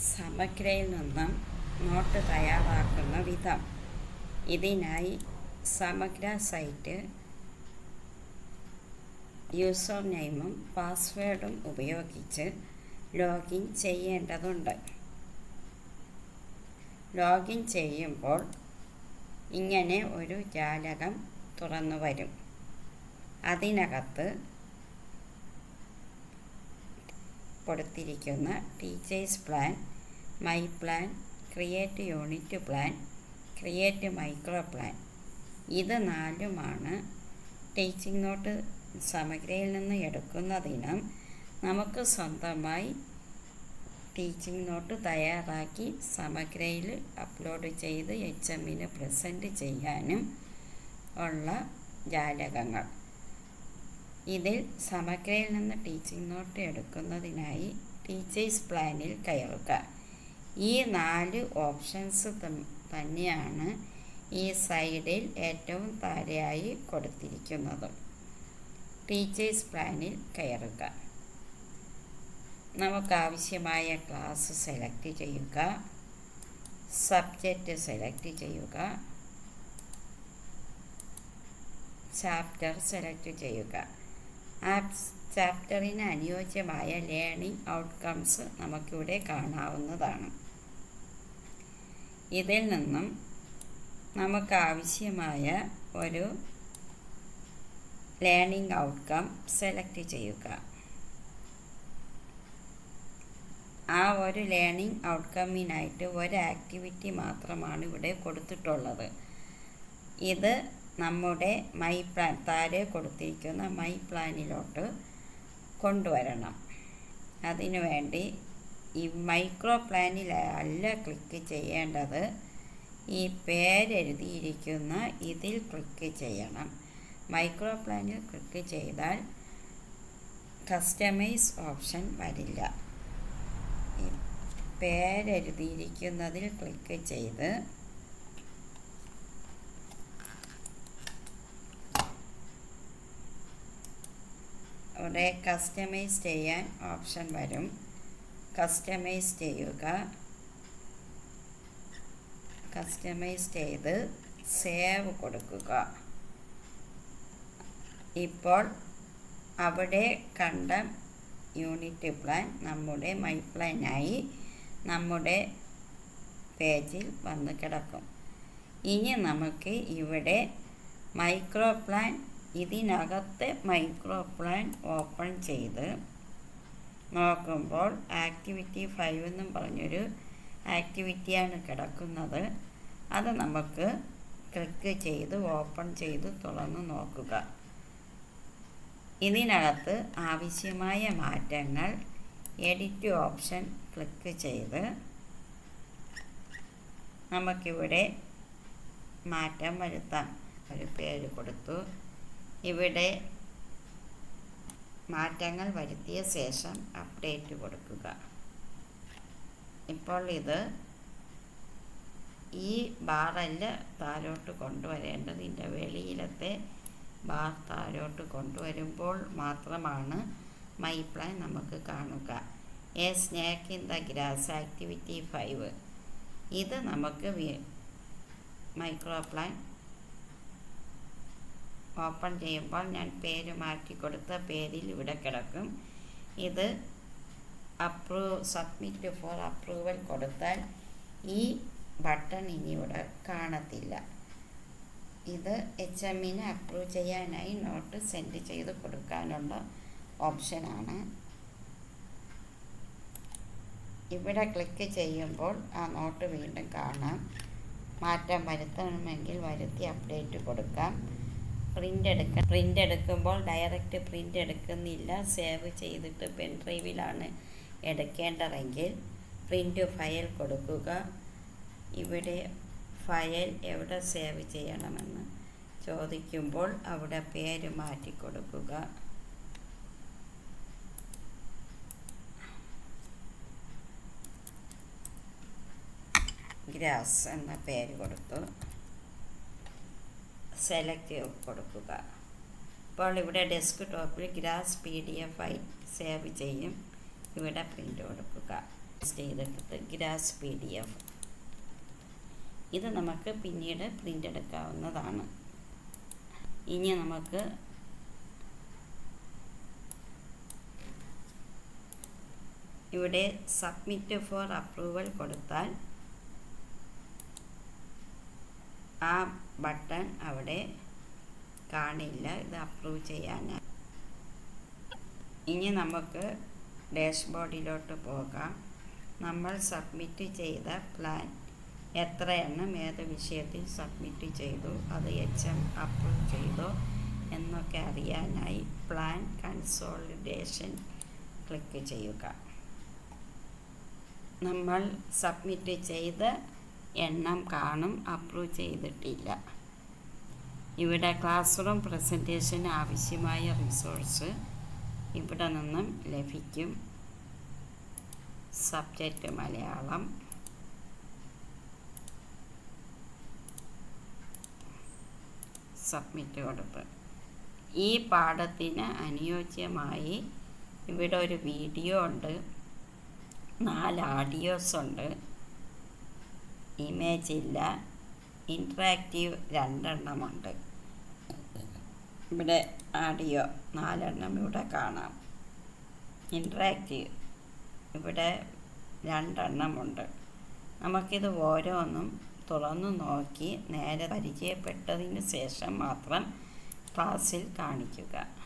സമഗ്രയിൽ നിന്നും നോട്ട് തയ്യാറാക്കുന്ന വിധം ഇതിനായി സമഗ്ര സൈറ്റ് യൂസർ നെയിമും പാസ്വേഡും ഉപയോഗിച്ച് ലോഗിൻ ചെയ്യേണ്ടതുണ്ട് ലോഗിൻ ചെയ്യുമ്പോൾ ഇങ്ങനെ ഒരു ജാലകം തുറന്നു വരും അതിനകത്ത് കൊടുത്തിരിക്കുന്ന teachers plan my plan create unit plan create micro plan ഇത് നാലുമാണ് ടീച്ചിങ് നോട്ട് സമഗ്രയിൽ നിന്ന് എടുക്കുന്നതിനും നമുക്ക് സ്വന്തമായി ടീച്ചിങ് നോട്ട് തയ്യാറാക്കി സമഗ്രയിൽ അപ്ലോഡ് ചെയ്ത് എച്ച് എമ്മിന് പ്രസൻറ്റ് ചെയ്യാനും ഉള്ള ജാലകങ്ങൾ ഇതിൽ സമഗ്രയിൽ നിന്ന് ടീച്ചിങ് നോട്ട് എടുക്കുന്നതിനായി ടീച്ചേഴ്സ് പ്ലാനിൽ കയറുക ഈ നാല് ഓപ്ഷൻസ് തന്നെയാണ് ഈ സൈഡിൽ ഏറ്റവും താഴെയായി കൊടുത്തിരിക്കുന്നത് ടീച്ചേഴ്സ് പ്ലാനിൽ കയറുക നമുക്കാവശ്യമായ ക്ലാസ് സെലക്ട് ചെയ്യുക സബ്ജക്റ്റ് സെലക്ട് ചെയ്യുക ചാപ്റ്റർ സെലക്ട് ചെയ്യുക ആ ചാപ്റ്ററിന് അനുയോജ്യമായ ലേണിംഗ് ഔട്ട്കംസ് നമുക്കിവിടെ കാണാവുന്നതാണ് ഇതിൽ നിന്നും നമുക്ക് ആവശ്യമായ ഒരു ലേണിംഗ് ഔട്ട്കം സെലക്ട് ചെയ്യുക ആ ഒരു ലേണിംഗ് ഔട്ട്കമ്മിനായിട്ട് ഒരു ആക്ടിവിറ്റി മാത്രമാണ് ഇവിടെ കൊടുത്തിട്ടുള്ളത് ഇത് നമ്മുടെ മൈ പ്ലാൻ താഴെ കൊടുത്തിരിക്കുന്ന മൈ പ്ലാനിലോട്ട് കൊണ്ടുവരണം അതിനുവേണ്ടി ഈ മൈക്രോ പ്ലാനിൽ അല്ല ക്ലിക്ക് ചെയ്യേണ്ടത് ഈ പേരെഴുതിയിരിക്കുന്ന ഇതിൽ ക്ലിക്ക് ചെയ്യണം മൈക്രോ പ്ലാനിൽ ക്ലിക്ക് ചെയ്താൽ കസ്റ്റമൈസ് ഓപ്ഷൻ വരില്ല പേരെഴുതിയിരിക്കുന്നതിൽ ക്ലിക്ക് ചെയ്ത് അവിടെ കസ്റ്റമൈസ് ചെയ്യാൻ ഓപ്ഷൻ വരും കസ്റ്റമൈസ് ചെയ്യുക കസ്റ്റമൈസ് ചെയ്ത് സേവ് കൊടുക്കുക ഇപ്പോൾ അവിടെ കണ്ട യൂണിറ്റ് പ്ലാൻ നമ്മുടെ മൈ പ്ലാനായി നമ്മുടെ പേജിൽ വന്ന് കിടക്കും ഇനി നമുക്ക് ഇവിടെ മൈക്രോ പ്ലാൻ ഇതിനകത്തെ മൈക്രോ പ്ലാൻ ഓപ്പൺ ചെയ്ത് നോക്കുമ്പോൾ ആക്ടിവിറ്റി ഫൈവ് എന്നും പറഞ്ഞൊരു ആക്ടിവിറ്റിയാണ് കിടക്കുന്നത് അത് നമുക്ക് ക്ലിക്ക് ചെയ്ത് ഓപ്പൺ ചെയ്ത് തുറന്ന് നോക്കുക ഇതിനകത്ത് ആവശ്യമായ മാറ്റങ്ങൾ എഡിറ്റ് ഓപ്ഷൻ ക്ലിക്ക് ചെയ്ത് നമുക്കിവിടെ മാറ്റം വരുത്താം ഒരു പേര് കൊടുത്തു ഇവിടെ മാറ്റങ്ങൾ വരുത്തിയ ശേഷം അപ്ഡേറ്റ് കൊടുക്കുക ഇപ്പോൾ ഇത് ഈ ബാറല്ല താഴോട്ട് കൊണ്ടുവരേണ്ടത് ഇതിൻ്റെ വെളിയിലത്തെ ബാർ താഴോട്ട് കൊണ്ടുവരുമ്പോൾ മാത്രമാണ് മൈ പ്ലാൻ നമുക്ക് കാണുക a snake in the grass activity five ഇത് നമുക്ക് മൈക്രോ പ്ലാൻ ഓപ്പൺ ചെയ്യുമ്പോൾ ഞാൻ പേര് മാറ്റി കൊടുത്ത പേരിൽ ഇവിടെ കിടക്കും ഇത് അപ്രൂവ് സബ്മിറ്റ് ഫോർ അപ്രൂവൽ കൊടുത്താൽ ഈ ബട്ടൺ ഇനി ഇവിടെ കാണത്തില്ല ഇത് എച്ച് എമ്മിന് അപ്രൂവ് ചെയ്യാനായി നോട്ട് സെൻഡ് ചെയ്ത് കൊടുക്കാനുള്ള ഓപ്ഷനാണ് ഇവിടെ ക്ലിക്ക് ചെയ്യുമ്പോൾ ആ നോട്ട് വീണ്ടും കാണാം മാറ്റം വരുത്തണമെങ്കിൽ വരുത്തി അപ്ഡേറ്റ് കൊടുക്കാം പ്രിൻ്റ് എടുക്കാം പ്രിൻ്റ് എടുക്കുമ്പോൾ ഡയറക്റ്റ് പ്രിൻ്റ് എടുക്കുന്നില്ല സേവ് ചെയ്തിട്ട് പെൻ ഡ്രൈവിലാണ് എടുക്കേണ്ടതെങ്കിൽ പ്രിൻ്റ് ഫയൽ കൊടുക്കുക ഇവിടെ ഫയൽ എവിടെ സേവ് ചെയ്യണമെന്ന് ചോദിക്കുമ്പോൾ അവിടെ പേര് മാറ്റി കൊടുക്കുക ഗ്രാസ് എന്ന പേര് കൊടുത്തു സെലക്ട് കൊടുക്കുക ഇപ്പോൾ ഇവിടെ ഡെസ്ക് ടോപ്പിൽ ഗ്രാസ് പി ഡി എഫ് ആയി സേവ് ചെയ്യും ഇവിടെ പ്രിൻ്റ് കൊടുക്കുക ചെയ്തെടുത്ത് ഗ്രാസ് പി ഡി എഫ് ഇത് നമുക്ക് പിന്നീട് പ്രിൻ്റ് എടുക്കാവുന്നതാണ് ഇനി നമുക്ക് ഇവിടെ സബ്മിറ്റ് ഫോർ അപ്രൂവൽ കൊടുത്താൽ ആ ബട്ടൺ അവിടെ കാണില്ല ഇത് അപ്രൂവ് ചെയ്യാനായി ഇനി നമുക്ക് ഡാഷ്ബോർഡിലോട്ട് പോകാം നമ്മൾ സബ്മിറ്റ് ചെയ്ത പ്ലാൻ എത്ര എണ്ണം ഏത് വിഷയത്തിൽ സബ്മിറ്റ് ചെയ്തു അത് എച്ച് എം അപ്രൂവ് ചെയ്തോ എന്നൊക്കെ അറിയാനായി പ്ലാൻ കൺസോളിഡേഷൻ ക്ലിക്ക് ചെയ്യുക നമ്മൾ സബ്മിറ്റ് ചെയ്ത എണ്ണം കാണും അപ്രൂവ് ചെയ്തിട്ടില്ല ഇവിടെ ക്ലാസ് റൂം പ്രസൻറ്റേഷന് ആവശ്യമായ റിസോഴ്സ് ഇവിടെ നിന്നും ലഭിക്കും സബ്ജക്റ്റ് മലയാളം സബ്മിറ്റ് കൊടുത്ത് ഈ പാഠത്തിന് അനുയോജ്യമായി ഇവിടെ ഒരു വീഡിയോ ഉണ്ട് നാല് ആഡിയോസ് ഉണ്ട് ഇമേജ് ഇല്ല ഇൻട്രാക്റ്റീവ് രണ്ടെണ്ണമുണ്ട് ഇവിടെ ആഡിയോ നാലെണ്ണം ഇവിടെ കാണാം ഇൻട്രാക്റ്റീവ് ഇവിടെ രണ്ടെണ്ണമുണ്ട് നമുക്കിത് ഓരോന്നും തുറന്നു നോക്കി നേരെ പരിചയപ്പെട്ടതിന് ശേഷം മാത്രം ക്ലാസ്സിൽ കാണിക്കുക